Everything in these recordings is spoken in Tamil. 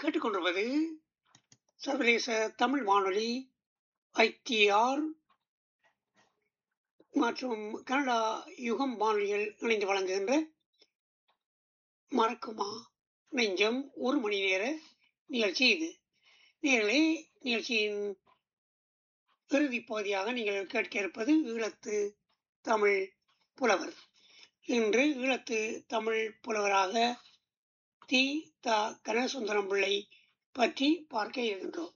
கேட்டுக்கொண்டிருப்பது சர்வதேச தமிழ் வானொலி ஐடிஆர் மற்றும் கனடா யுகம் வானொலிகள் இணைந்து வழங்குகின்ற மறக்குமா நெஞ்சம் ஒரு மணி நேர நிகழ்ச்சி இது நேர்களே நிகழ்ச்சியின் இறுதி பகுதியாக நீங்கள் கேட்க இருப்பது ஈழத்து தமிழ் புலவர் இன்று ஈழத்து தமிழ் புலவராக தி த கனகசுந்தரம் பிள்ளை பற்றி பார்க்க இருக்கின்றோம்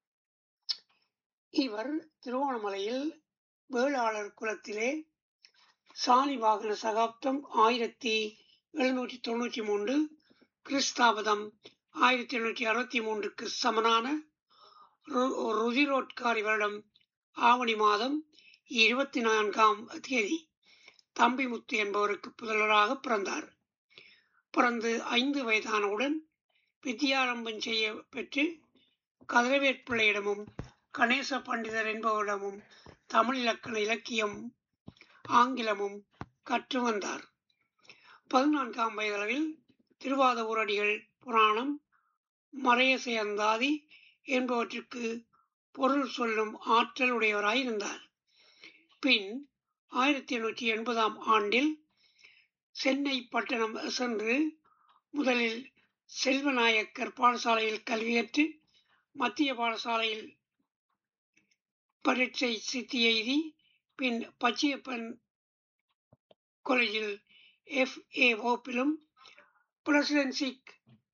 இவர் திருவோணமலையில் வேளாளர் குலத்திலே சாலி வாகன சகாப்தம் ஆயிரத்தி எழுநூற்றி தொண்ணூற்றி மூன்று கிறிஸ்தாபதம் ஆயிரத்தி எண்ணூற்றி அறுபத்தி மூன்றுக்கு சமனான ருதிரோட்காரி வருடம் ஆவணி மாதம் இருபத்தி நான்காம் தேதி தம்பிமுத்து என்பவருக்கு புதல்வராக பிறந்தார் பிறந்து ஐந்து வயதானவுடன் வித்யாரம்பம் செய்ய பெற்று கதிரவேற்பிள்ளையிடமும் கணேச பண்டிதர் என்பவரிடமும் தமிழ் இலக்கண இலக்கியம் ஆங்கிலமும் கற்று வந்தார் பதினான்காம் வயதளவில் திருவாத ஊரடிகள் புராணம் மறையசை அந்தாதி என்பவற்றுக்கு பொருள் சொல்லும் ஆற்றல் உடையவராயிருந்தார் பின் ஆயிரத்தி எண்ணூற்றி எண்பதாம் ஆண்டில் சென்னை பட்டணம் சென்று முதலில் செல்வநாயக்கர் பாடசாலையில் கல்வியற்று மத்திய பாடசாலையில் பரீட்சை சித்தி எய்தி பின் பச்சையப்பன் காலேஜில் எஃப் ஏ வகுப்பிலும் பிரசிடென்சிக்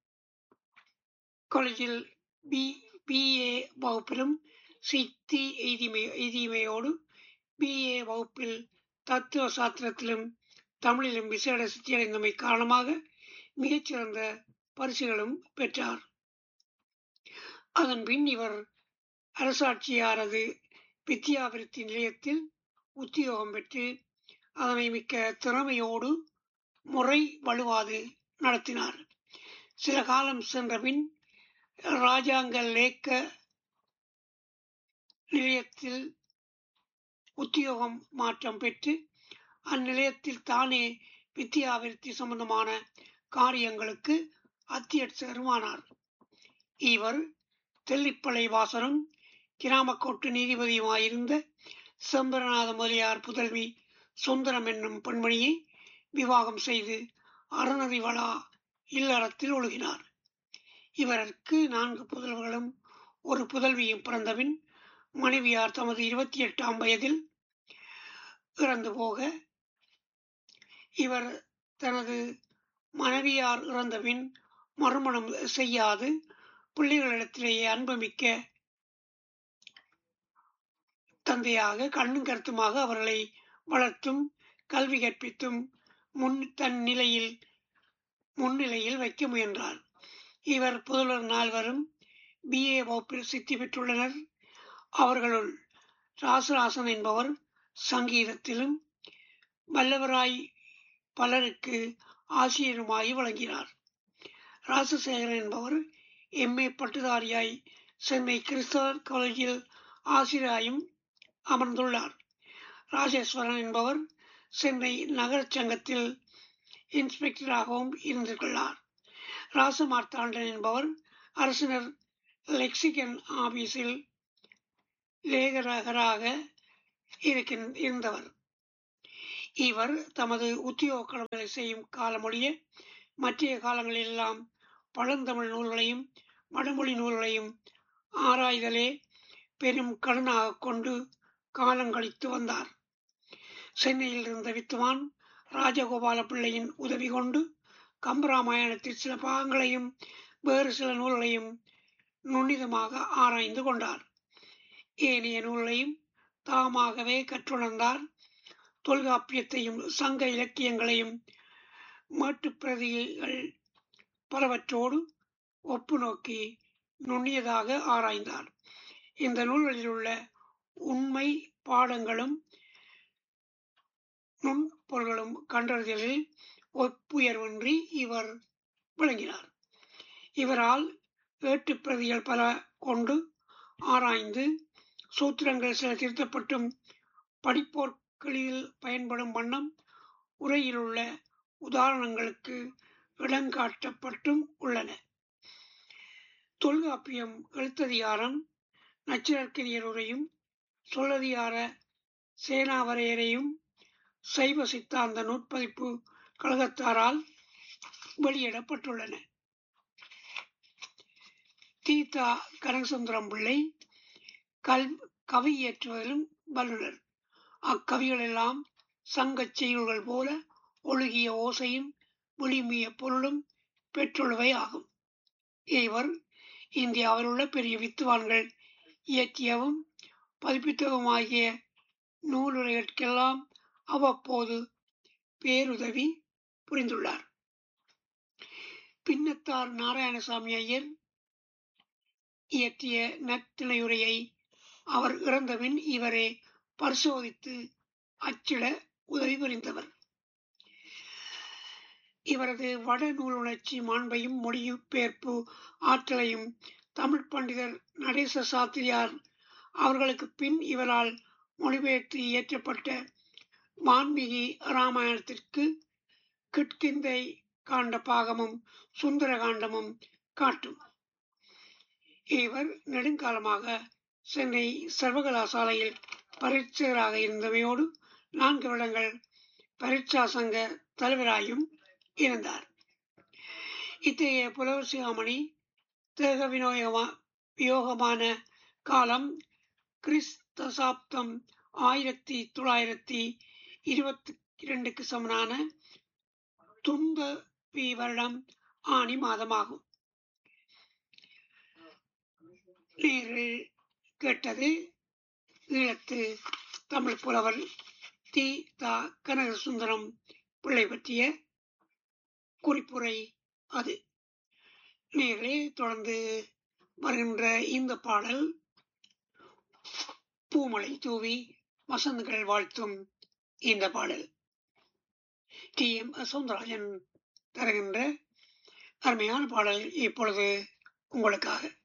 காலேஜில் பி பிஏ வகுப்பிலும் சித்தி எய்திமை எய்தியமையோடு பிஏ வகுப்பில் தத்துவ சாஸ்திரத்திலும் தமிழிலும் விசேட சித்தியடைந்தமை காரணமாக மிகச்சிறந்த பரிசுகளும் பெற்றார் அதன் பின் இவர் அரசாட்சியாரது வித்யாவிருத்தி நிலையத்தில் உத்தியோகம் பெற்று அதனை மிக்க திறமையோடு முறை வலுவாது நடத்தினார் சில காலம் சென்ற பின் ராஜாங்க லேக்க நிலையத்தில் உத்தியோகம் மாற்றம் பெற்று அந்நிலையத்தில் தானே வித்யாவிருத்தி சம்பந்தமான காரியங்களுக்கு அத்தியட்சருமானார் இவர் தெல்லிப்பளை வாசனும் கிராமக்கோட்டு நீதிபதியுமாயிருந்த செம்பரநாத முதலியார் புதல்வி சுந்தரம் என்னும் பெண்மணியை விவாகம் செய்து அறநதி வளா இல்லறத்தில் ஒழுகினார் இவருக்கு நான்கு புதல்வர்களும் ஒரு புதல்வியும் பிறந்தபின் மனைவியார் தமது இருபத்தி எட்டாம் வயதில் இறந்து போக இவர் தனது மனைவியார் இறந்தபின் மறுமணம் செய்யாது பிள்ளைகளிடத்திலேயே அன்புமிக்க தந்தையாக கண்ணும் கருத்துமாக அவர்களை வளர்த்தும் கல்வி கற்பித்தும் முன் தன் நிலையில் முன்னிலையில் வைக்க முயன்றார் இவர் புதல்வர் நால்வரும் பிஏ வகுப்பில் சித்தி பெற்றுள்ளனர் அவர்களுள் ராசராசன் என்பவர் சங்கீதத்திலும் வல்லவராய் பலருக்கு ஆசிரியருமாய் வழங்கினார் ராசசேகரன் என்பவர் எம்ஏ பட்டுதாரியாய் சென்னை கிறிஸ்தவர் காலேஜில் ஆசிரியராயும் அமர்ந்துள்ளார் ராஜேஸ்வரன் என்பவர் சென்னை நகர சங்கத்தில் இன்ஸ்பெக்டராகவும் இருந்துள்ளார் ராசமார்த்தாண்டன் என்பவர் அரசினர் லெக்சிகன் ஆபீஸில் லேகரகராக இருந்தவர் இவர் தமது உத்தியோக கடமைகளை செய்யும் காலமொழிய மற்றைய காலங்களெல்லாம் பழந்தமிழ் நூல்களையும் வடமொழி நூல்களையும் ஆராய்தலே பெரும் கடனாக கொண்டு காலங்கழித்து வந்தார் சென்னையில் இருந்த வித்துவான் ராஜகோபால பிள்ளையின் உதவி கொண்டு கம்பராமாயணத்தில் சில பாகங்களையும் வேறு சில நூல்களையும் நுண்ணிதமாக ஆராய்ந்து கொண்டார் ஏனைய நூல்களையும் தாமாகவே கற்றுணர்ந்தார் தொல்காப்பியத்தையும் சங்க இலக்கியங்களையும் மேட்டுப்பிரதிகள் பலவற்றோடு ஒப்பு நோக்கி நுண்ணியதாக ஆராய்ந்தார் இந்த நூல்களில் உள்ள உண்மை பாடங்களும் நுண்பொருள்களும் கண்டறிதலில் ஒப்புயர்வின்றி இவர் விளங்கினார் இவரால் ஏட்டு பிரதிகள் பல கொண்டு ஆராய்ந்து சூத்திரங்கள் சில திருத்தப்பட்டும் படிப்போர்களில் பயன்படும் வண்ணம் உரையில் உள்ள உதாரணங்களுக்கு இடங்காட்டப்பட்டும் உள்ளன தொல்காப்பியம் எழுத்ததிகாரம் நச்சிரற்கினியருரையும் சொல்லதிகார சேனாவரையரையும் சைவ சித்தாந்த நூற்பதிப்பு கழகத்தாரால் வெளியிடப்பட்டுள்ளன தீதா கனகசுந்தரம் பிள்ளை கல் கவி இயற்றுவதிலும் வல்லுனர் அக்கவிகள் எல்லாம் சங்கச் செய்யுள்கள் போல ஒழுகிய ஓசையும் விளிமிய பொருளும் பெற்றுள்ளவை ஆகும் இவர் இந்தியாவில் உள்ள பெரிய வித்துவான்கள் இயற்றியவும் பதிப்பித்தவுமாகிய நூலுரைகளுக்கெல்லாம் அவ்வப்போது பேருதவி புரிந்துள்ளார் பின்னத்தார் நாராயணசாமி ஐயர் இயற்றிய நத்திணையுரையை அவர் இறந்தபின் இவரே பரிசோதித்து அச்சிட உதவி புரிந்தவர் இவரது வட நூலுணர்ச்சி மாண்பையும் மொழிபெயர்ப்பு ஆற்றலையும் தமிழ் பண்டிதர் நடேச சாத்திரியார் அவர்களுக்கு பின் இவரால் மொழிபெயர்த்து இயற்றப்பட்ட வான்மீகி ராமாயணத்திற்கு கிட்கிந்தை காண்ட பாகமும் சுந்தர காண்டமும் காட்டும் இவர் நெடுங்காலமாக சென்னை சர்வகலாசாலையில் பரீட்சகராக இருந்தமையோடு நான்கு வருடங்கள் பரீட்சா சங்க தலைவராயும் இருந்தார் இத்தகைய புலவர் சிகாமணி தேக வினோயமா வியோகமான காலம் கிறிஸ்தசாப்தம் ஆயிரத்தி தொள்ளாயிரத்தி இருபத்தி இரண்டுக்கு சமனான துன்ப வருடம் ஆணி மாதமாகும் நேரில் கேட்டது ஈழத்து தமிழ் புலவர் தி தா கனகசுந்தரம் பிள்ளை பற்றிய குறிப்புரை அது நேர்களே தொடர்ந்து வருகின்ற இந்த பாடல் பூமலை தூவி வசந்தங்கள் வாழ்த்தும் இந்த பாடல் டி எம் சவுந்தரராஜன் தருகின்ற அருமையான பாடல் இப்பொழுது உங்களுக்காக